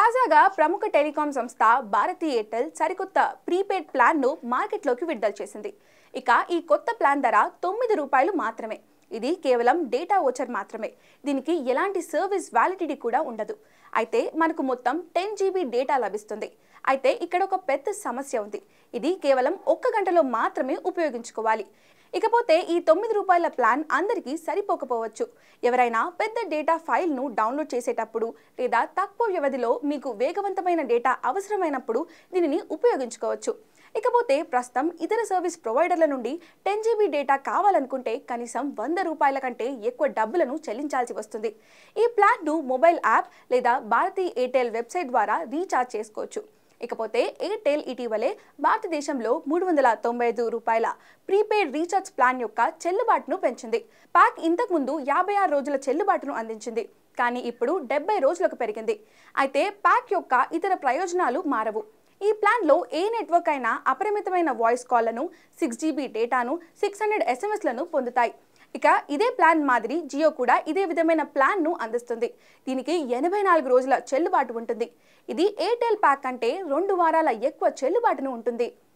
తాజాగా ప్రముఖ టెలికాం సంస్థ భారతీ ఎయిర్టెల్ సరికొత్త ప్రీపెయిడ్ ప్లాన్ను మార్కెట్లోకి విడుదల చేసింది ఇక ఈ కొత్త ప్లాన్ ధర తొమ్మిది రూపాయలు మాత్రమే ఇది కేవలం డేటా ఓచర్ మాత్రమే దీనికి ఎలాంటి సర్వీస్ వ్యాలిడిటీ కూడా ఉండదు అయితే మనకు మొత్తం టెన్ జీబీ డేటా లభిస్తుంది అయితే ఇక్కడ ఒక పెద్ద సమస్య ఉంది ఇది కేవలం ఒక్క గంటలో మాత్రమే ఉపయోగించుకోవాలి ఇకపోతే ఈ తొమ్మిది రూపాయల ప్లాన్ అందరికీ సరిపోకపోవచ్చు ఎవరైనా పెద్ద డేటా ఫైల్ను డౌన్లోడ్ చేసేటప్పుడు లేదా తక్కువ వ్యవధిలో మీకు వేగవంతమైన డేటా అవసరమైనప్పుడు దీనిని ఉపయోగించుకోవచ్చు ఇకపోతే ప్రస్తుతం ఇతర సర్వీస్ ప్రొవైడర్ల నుండి టెన్ జీబీ డేటా కావాలనుకుంటే కనీసం వంద రూపాయల కంటే ఎక్కువ డబ్బులను చెల్లించాల్సి వస్తుంది ఈ ప్లాన్ను మొబైల్ యాప్ లేదా భారతీ ఎయిర్టెల్ వెబ్సైట్ ద్వారా రీఛార్జ్ చేసుకోవచ్చు ఇకపోతే ఎయిర్టెల్ ఇటీవలే భారతదేశంలో మూడు వందల తొంభై ఐదు రూపాయల ప్రీపెయిడ్ రీఛార్జ్ ప్లాన్ యొక్క చెల్లుబాటును పెంచింది ప్యాక్ ఇంతకుముందు యాభై ఆరు రోజుల చెల్లుబాటును అందించింది కానీ ఇప్పుడు డెబ్బై రోజులకు పెరిగింది అయితే ప్యాక్ యొక్క ఇతర ప్రయోజనాలు మారవు ఈ ప్లాన్లో ఏ నెట్వర్క్ అయినా అపరిమితమైన వాయిస్ కాల్లను సిక్స్ జీబీ డేటాను సిక్స్ హండ్రెడ్ ఎస్ఎంఎస్లను పొందుతాయి ఇక ఇదే ప్లాన్ మాదిరి జియో కూడా ఇదే విధమైన ప్లాన్ను అందిస్తుంది దీనికి ఎనభై నాలుగు రోజుల చెల్లుబాటు ఉంటుంది ఇది ఎయిర్టెల్ ప్యాక్ కంటే రెండు వారాల ఎక్కువ చెల్లుబాటును ఉంటుంది